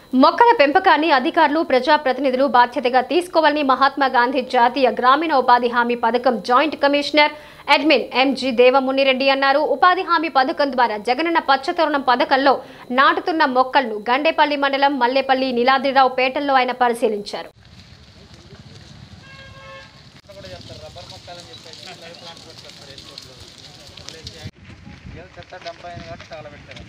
మొక్కల పెంపకాన్ని అధికారులు ప్రజాప్రతినిధులు బాధ్యతగా తీసుకోవాలని మహాత్మా గాంధీ జాతీయ గ్రామీణ ఉపాధి హామీ పథకం joint commissioner admin M G Devamunireddy అన్నారు ఉపాధి హామీ పథకం ద్వారా జగనన్న పచ్చతోరణం పథకంలో నాటుతున్న మొక్కలను గండేపల్లి మండలం మల్లేపల్లి నీలాద్రిరావు పేటల్లో ఆయన పరిశీలించారు చెత్త డంప్ అయింది కాబట్టి తగలబెట్టారు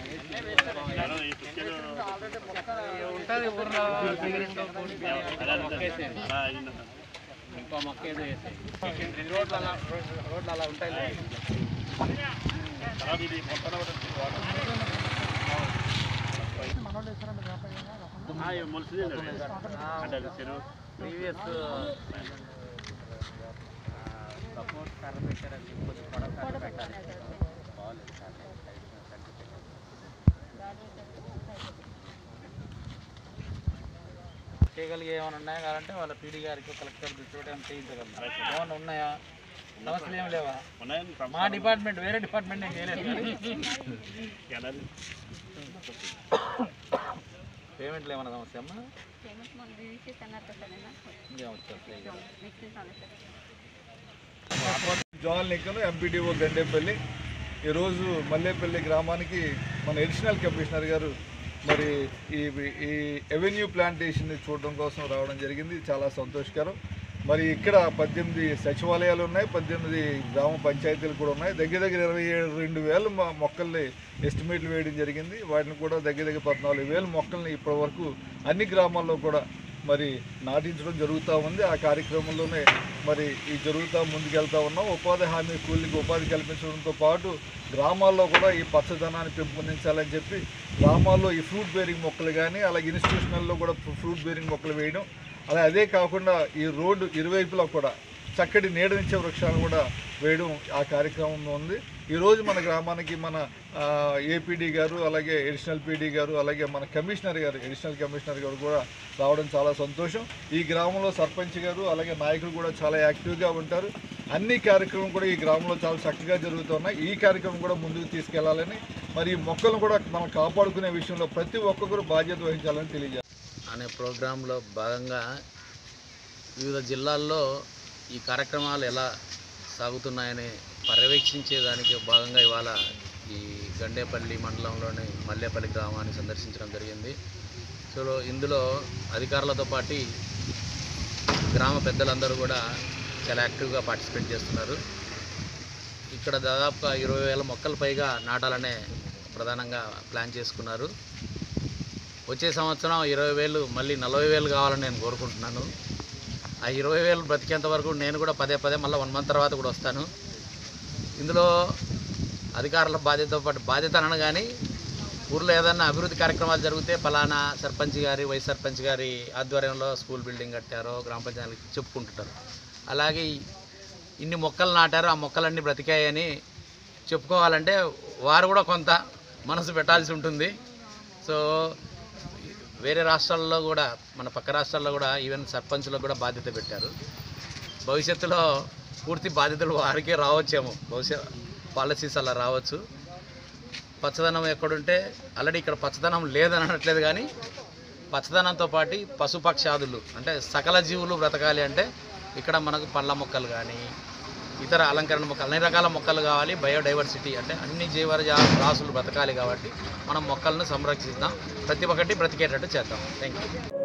ఉంటుంది ఊర్లో సిగరెట్ ఇంకో మొక్క ఏదో వేసాయి రోడ్లు అలా రోడ్లు అలా ఉంటాయి ప్రీవియస్ సపోర్ట్ కర్ర పెట్టారు కొంచెం పొడవు కర్ర పెట్టాలి బాగాలేదు సార్ చేయగలిగే ఏమైనా ఉన్నాయా కావాలంటే వాళ్ళ పీడీ గారికి కలెక్టర్ దృష్టి ఏమైనా చేయించగలరు ఏమైనా ఉన్నాయా సమస్యలు ఏమి లేవా మా డిపార్ట్మెంట్ వేరే డిపార్ట్మెంట్ నేను చేయలేదు పేమెంట్లు ఏమైనా సమస్య అమ్మా ఇంకేం వచ్చేస్తాయి జోన్ లెక్కను ఎంపీడీఓ గండేపల్లి ఈరోజు మల్లేపల్లి గ్రామానికి మన అడిషనల్ కమిషనర్ గారు మరి ఈ ఈ ఎవెన్యూ ప్లాంటేషన్ని చూడడం కోసం రావడం జరిగింది చాలా సంతోషకరం మరి ఇక్కడ పద్దెనిమిది సచివాలయాలు ఉన్నాయి పద్దెనిమిది గ్రామ పంచాయతీలు కూడా ఉన్నాయి దగ్గర దగ్గర ఇరవై ఏడు రెండు వేల మొ- మొక్కల్ని ఎస్టిమేట్లు వేయడం జరిగింది వాటిని కూడా దగ్గర దగ్గర పద్నాలుగు వేల మొక్కల్ని ఇప్పటి వరకు అన్ని గ్రామాల్లో కూడా మరి నాటించడం జరుగుతూ ఉంది ఆ కార్యక్రమంలోనే మరి ఈ జరుగుతూ ముందుకెళ్తా ఉన్నాం ఉపాధి హామీ కూలీకి ఉపాధి కల్పించడంతో పాటు గ్రామాల్లో కూడా ఈ పచ్చదనాన్ని పెంపొందించాలని చెప్పి గ్రామాల్లో ఈ ఫ్రూట్ బేరింగ్ మొక్కలు కానీ అలాగే ఇన్స్టిట్యూషనల్లో కూడా ఫ్రూట్ బేరింగ్ మొక్కలు వేయడం అలా అదే కాకుండా ఈ రోడ్డు ఇరువైపులా కూడా చక్కటి నీడనిచ్చే వృక్షాలను కూడా వేయడం ఆ కార్యక్రమంలో ఉంది ఈరోజు మన గ్రామానికి మన ఏపీడీ గారు అలాగే అడిషనల్ పీడీ గారు అలాగే మన కమిషనర్ గారు అడిషనల్ కమిషనర్ గారు కూడా రావడం చాలా సంతోషం ఈ గ్రామంలో సర్పంచ్ గారు అలాగే నాయకులు కూడా చాలా యాక్టివ్గా ఉంటారు అన్ని కార్యక్రమం కూడా ఈ గ్రామంలో చాలా చక్కగా జరుగుతున్నాయి ఈ కార్యక్రమం కూడా ముందుకు తీసుకెళ్లాలని మరి ఈ మొక్కలను కూడా మనం కాపాడుకునే విషయంలో ప్రతి ఒక్కరు బాధ్యత వహించాలని తెలియజేస్తారు అనే ప్రోగ్రాంలో భాగంగా వివిధ జిల్లాల్లో ఈ కార్యక్రమాలు ఎలా సాగుతున్నాయని పర్యవేక్షించేదానికి భాగంగా ఇవాళ ఈ గండేపల్లి మండలంలోని మల్లేపల్లి గ్రామాన్ని సందర్శించడం జరిగింది సో ఇందులో అధికారులతో పాటు గ్రామ పెద్దలందరూ కూడా చాలా యాక్టివ్గా పార్టిసిపేట్ చేస్తున్నారు ఇక్కడ దాదాపుగా ఇరవై వేల మొక్కల పైగా నాటాలనే ప్రధానంగా ప్లాన్ చేసుకున్నారు వచ్చే సంవత్సరం ఇరవై వేలు మళ్ళీ నలభై వేలు కావాలని నేను కోరుకుంటున్నాను ఆ ఇరవై వేలు బ్రతికేంత వరకు నేను కూడా పదే పదే మళ్ళీ వన్ మంత్ తర్వాత కూడా వస్తాను ఇందులో అధికారుల బాధ్యతతో పాటు బాధ్యత అనను కానీ ఊర్లో ఏదైనా అభివృద్ధి కార్యక్రమాలు జరిగితే ఫలానా సర్పంచ్ గారి వైస్ సర్పంచ్ గారి ఆధ్వర్యంలో స్కూల్ బిల్డింగ్ కట్టారో గ్రామ పంచాయతీకి చెప్పుకుంటుంటారు అలాగే ఇన్ని మొక్కలు నాటారో ఆ మొక్కలన్నీ బ్రతికాయని చెప్పుకోవాలంటే వారు కూడా కొంత మనసు పెట్టాల్సి ఉంటుంది సో వేరే రాష్ట్రాల్లో కూడా మన పక్క రాష్ట్రాల్లో కూడా ఈవెన్ సర్పంచ్లకు కూడా బాధ్యత పెట్టారు భవిష్యత్తులో పూర్తి బాధ్యతలు వారికే రావచ్చేమో బహుశా పాలసీస్ అలా రావచ్చు పచ్చదనం ఎక్కడుంటే ఆల్రెడీ ఇక్కడ పచ్చదనం లేదని అనట్లేదు కానీ పచ్చదనంతో పాటు పశుపక్షాదులు అంటే సకల జీవులు బ్రతకాలి అంటే ఇక్కడ మనకు పళ్ళ మొక్కలు కానీ ఇతర అలంకరణ మొక్కలు అన్ని రకాల మొక్కలు కావాలి బయోడైవర్సిటీ అంటే అన్ని జీవజా రాసులు బ్రతకాలి కాబట్టి మనం మొక్కలను సంరక్షిద్దాం ప్రతి ఒక్కటి బ్రతికేటట్టు చేద్దాం థ్యాంక్ యూ